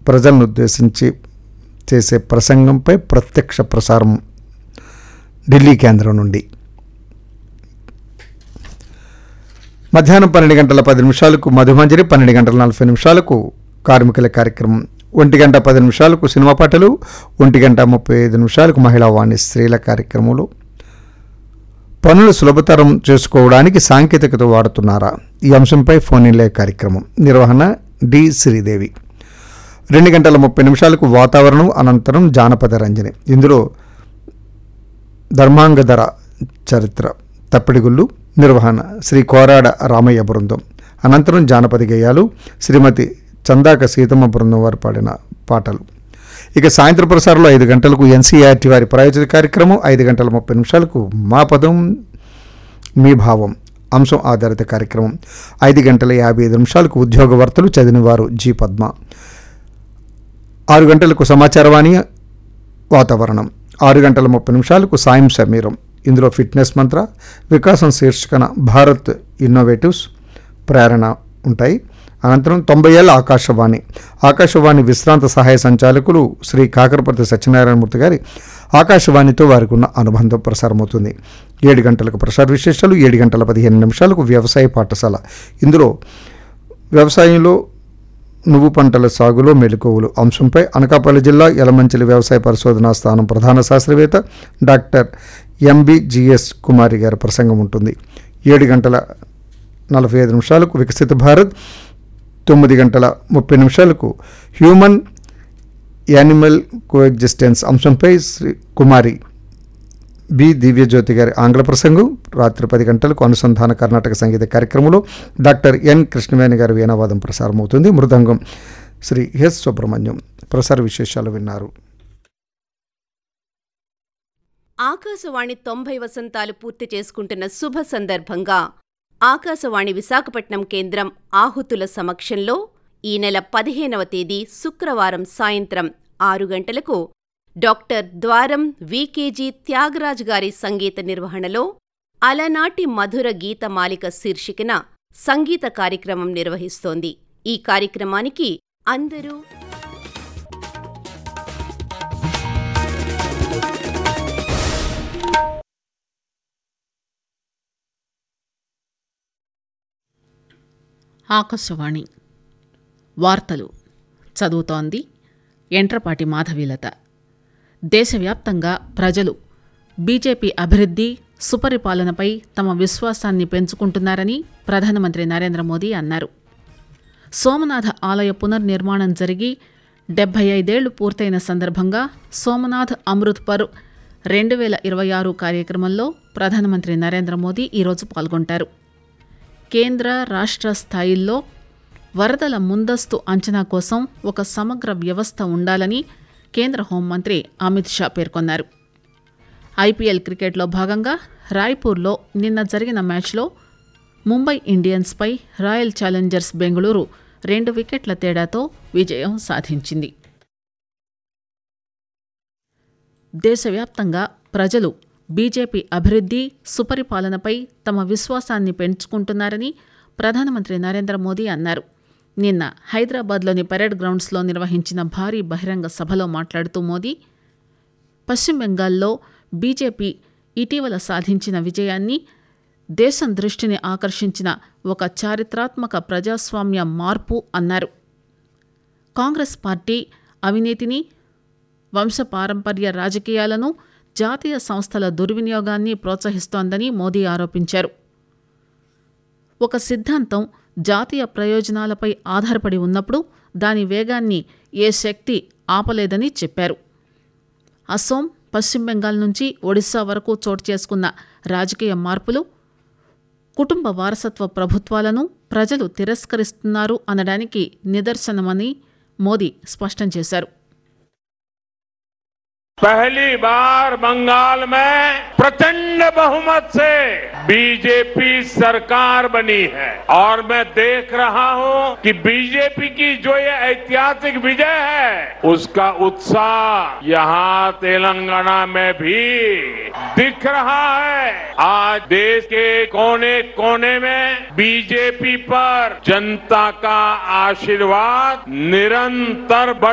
ప్రజలను ఉద్దేశించి చేసే ప్రసంగంపై ప్రత్యక్ష ప్రసారం ఢిల్లీ కేంద్రం నుండి మధ్యాహ్నం పన్నెండు గంటల పది నిమిషాలకు మధుమంజరి పన్నెండు గంటల నలభై నిమిషాలకు కార్మికుల కార్యక్రమం ఒంటి గంట పది నిమిషాలకు సినిమా పాటలు ఒంటి గంట ముప్పై ఐదు నిమిషాలకు మహిళా వాణి స్త్రీల కార్యక్రమంలో పనులు సులభతరం చేసుకోవడానికి సాంకేతికత వాడుతున్నారా ఈ అంశంపై ఫోన్ ఇన్లే కార్యక్రమం నిర్వహణ డి శ్రీదేవి రెండు గంటల ముప్పై నిమిషాలకు వాతావరణం అనంతరం జానపద రంజని ఇందులో ధర్మాంగధర చరిత్ర తప్పిడిగుళ్ళు నిర్వహణ శ్రీ కోరాడ రామయ్య బృందం అనంతరం జానపద గేయాలు శ్రీమతి చందాక సీతమ్మ బృందం వారు పాడిన పాటలు ఇక సాయంత్రం ప్రసారంలో ఐదు గంటలకు ఎన్సీఆర్టీ వారి ప్రాయోజిత కార్యక్రమం ఐదు గంటల ముప్పై నిమిషాలకు మా పదం మీ భావం అంశం ఆధారిత కార్యక్రమం ఐదు గంటల యాభై ఐదు నిమిషాలకు ఉద్యోగ వార్తలు చదివిన వారు జి పద్మ ఆరు గంటలకు సమాచారవాణి వాతావరణం ఆరు గంటల ముప్పై నిమిషాలకు సాయం సమీరం ఇందులో ఫిట్నెస్ మంత్ర వికాసం శీర్షికన భారత్ ఇన్నోవేటివ్స్ ప్రేరణ ఉంటాయి అనంతరం తొంభై ఏళ్ళ ఆకాశవాణి ఆకాశవాణి విశ్రాంత సహాయ సంచాలకులు శ్రీ కాకరపతి సత్యనారాయణమూర్తి గారి ఆకాశవాణితో వారికి ఉన్న అనుబంధం ప్రసారమవుతుంది ఏడు గంటలకు ప్రసార విశేషాలు ఏడు గంటల పదిహేను నిమిషాలకు వ్యవసాయ పాఠశాల ఇందులో వ్యవసాయంలో నువ్వు పంటల సాగులో మెలకువలు అంశంపై అనకాపల్లి జిల్లా యలమంచిలి వ్యవసాయ పరిశోధనా స్థానం ప్రధాన శాస్త్రవేత్త డాక్టర్ ఎంబిజిఎస్ కుమారి గారి ప్రసంగం ఉంటుంది ఏడు గంటల నలభై ఐదు నిమిషాలకు వికసిత భారత్ తొమ్మిది గంటల ముప్పై నిమిషాలకు హ్యూమన్ యానిమల్ కోఎగ్జిస్టెన్స్ అంశంపై శ్రీ కుమారి బి దివ్యజ్యోతి గారి ఆంగ్ల ప్రసంగం రాత్రి పది గంటలకు అనుసంధాన కర్ణాటక సంగీత కార్యక్రమంలో డాక్టర్ ఎన్ కృష్ణవేణి గారి వీణావాదం ప్రసారమవుతుంది మృదంగం శ్రీ ఎస్ సుబ్రహ్మణ్యం ప్రసార విశేషాలు విన్నారు ఆకాశవాణి తొంభై వసంతాలు పూర్తి చేసుకుంటున్న శుభ సందర్భంగా ఆకాశవాణి విశాఖపట్నం కేంద్రం ఆహుతుల సమక్షంలో ఈ నెల పదిహేనవ తేదీ శుక్రవారం సాయంత్రం ఆరు గంటలకు డాక్టర్ ద్వారం వికేజీ త్యాగరాజ్ గారి సంగీత నిర్వహణలో అలనాటి మధుర గీతమాలిక శీర్షికన సంగీత కార్యక్రమం నిర్వహిస్తోంది ఈ కార్యక్రమానికి అందరూ ఆకాశవాణి వార్తలు చదువుతోంది ఎంట్రపాటి మాధవీలత దేశవ్యాప్తంగా ప్రజలు బీజేపీ అభివృద్ధి సుపరిపాలనపై తమ విశ్వాసాన్ని పెంచుకుంటున్నారని ప్రధానమంత్రి నరేంద్ర మోదీ అన్నారు సోమనాథ ఆలయ పునర్నిర్మాణం జరిగి డెబ్బై ఐదేళ్లు పూర్తయిన సందర్భంగా సోమనాథ్ అమృత్ పర్ రెండు వేల ఇరవై ఆరు కార్యక్రమంలో ప్రధానమంత్రి నరేంద్ర మోదీ ఈరోజు పాల్గొంటారు కేంద్ర రాష్ట్ర స్థాయిల్లో వరదల ముందస్తు అంచనా కోసం ఒక సమగ్ర వ్యవస్థ ఉండాలని కేంద్ర హోంమంత్రి అమిత్ షా పేర్కొన్నారు ఐపీఎల్ క్రికెట్లో భాగంగా రాయ్పూర్లో నిన్న జరిగిన మ్యాచ్లో ముంబై ఇండియన్స్పై రాయల్ ఛాలెంజర్స్ బెంగళూరు రెండు వికెట్ల తేడాతో విజయం సాధించింది దేశవ్యాప్తంగా ప్రజలు బీజేపీ అభివృద్ధి సుపరిపాలనపై తమ విశ్వాసాన్ని పెంచుకుంటున్నారని ప్రధానమంత్రి నరేంద్ర మోదీ అన్నారు నిన్న హైదరాబాద్లోని పరేడ్ గ్రౌండ్స్లో నిర్వహించిన భారీ బహిరంగ సభలో మాట్లాడుతూ మోదీ పశ్చిమ బెంగాల్లో బీజేపీ ఇటీవల సాధించిన విజయాన్ని దేశం దృష్టిని ఆకర్షించిన ఒక చారిత్రాత్మక ప్రజాస్వామ్య మార్పు అన్నారు కాంగ్రెస్ పార్టీ అవినీతిని వంశపారంపర్య రాజకీయాలను జాతీయ సంస్థల దుర్వినియోగాన్ని ప్రోత్సహిస్తోందని మోదీ ఆరోపించారు ఒక సిద్ధాంతం జాతీయ ప్రయోజనాలపై ఆధారపడి ఉన్నప్పుడు దాని వేగాన్ని ఏ శక్తి ఆపలేదని చెప్పారు అసోం పశ్చిమ బెంగాల్ నుంచి ఒడిశా వరకు చోటు చేసుకున్న రాజకీయ మార్పులు కుటుంబ వారసత్వ ప్రభుత్వాలను ప్రజలు తిరస్కరిస్తున్నారు అనడానికి నిదర్శనమని మోదీ స్పష్టం చేశారు पहली बार बंगाल में प्रचंड बहुमत से बीजेपी सरकार बनी है और मैं देख रहा हूं कि बीजेपी की जो ये ऐतिहासिक विजय है उसका उत्साह यहां तेलंगाना में भी दिख रहा है आज देश के कोने कोने में बीजेपी पर जनता का आशीर्वाद निरंतर बढ़